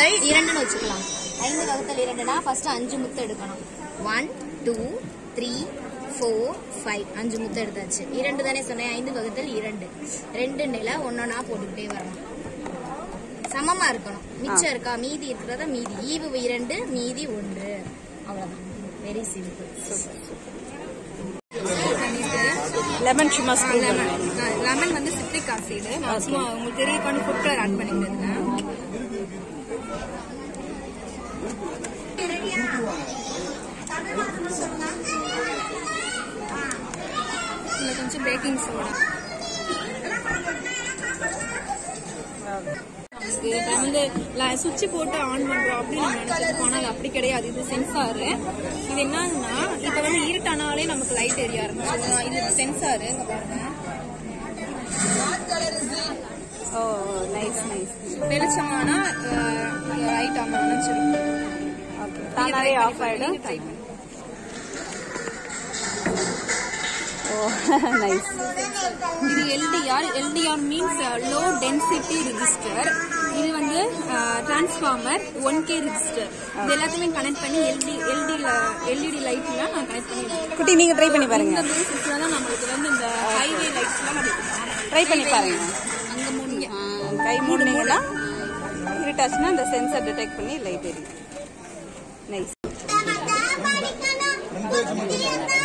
வகுத்தல் இரண்டுன்னு வச்சுக்கலாம் ஐந்து வகுத்தல் இரண்டுனா ஃபர்ஸ்ட் அஞ்சு முத்து எடுக்கணும் one two three four five அஞ்சு முத்து எடுத்தாச்சு இரண்டு தானே சொன்னேன் ஐந்து வகுத்தல் இரண்டு ரெண்டு நில ஒன்னொன்னா போட்டுக்கிட்டே வரணும் சமமா இருக்கணும் மிச்சம் இருக்கா மீதி இருக்கிறத மீதி ஈவு இரண்டு மீதி ஒன்று அவ்வளவுதான் வெரி சிம்பிள் லெமன் சும்மா ஸ்ப்ரிங் லெமன் வந்து சிட்ரிக் ஆசிட் நான் சும்மா உங்களுக்கு தெரியக்கான ஃபுட் கலர் ஆட் பண்ணிக்கிறேன் இதுல கொஞ்சம் பேக்கிங் சோடா இப்போ வந்து சுவிட்ச் போட்டு ஆன் பண்றோம் அப்படின்னு நம்ம நினைச்சிருப்போம் ஆனால் அது அப்படி கிடையாது இது சென்சாரு இது என்னன்னா இப்போ வந்து இருட்டானாலே நமக்கு லைட் எரிய ஆரம்பிச்சிடும் இது சென்சாரு இங்க பாருங்க ஓ நைஸ் நைஸ் வெளிச்சமானா லைட் ஆன் ஆரம்பிச்சிடும் ஓகே தானாவே ஆஃப் ஆயிடும் ஓ நைஸ் இது LDR LDR means low density register இது வந்து டிரான்ஸ்ஃபார்மர் ஒன் கே ரிஜிஸ்டர் இது எல்லாத்தையுமே கனெக்ட் பண்ணி எல்டி எல்டி எல்இடி லைட்ல நான் கனெக்ட் பண்ணி வச்சிருக்கேன். குட்டி நீங்க ட்ரை பண்ணி பாருங்க இந்த பேசிஸ்ல தான் நம்மளுக்கு வந்து இந்த ஹைவே லைட்ஸ்லாம் ட்ரை பண்ணி பாருங்க அங்க முடிங்க ஆ, கை மூடுனீங்கன்னா இருட்டாச்சுன்னா அந்த சென்சர் டிடெக்ட் பண்ணி லைட் எரியும் நைஸ் Thank you.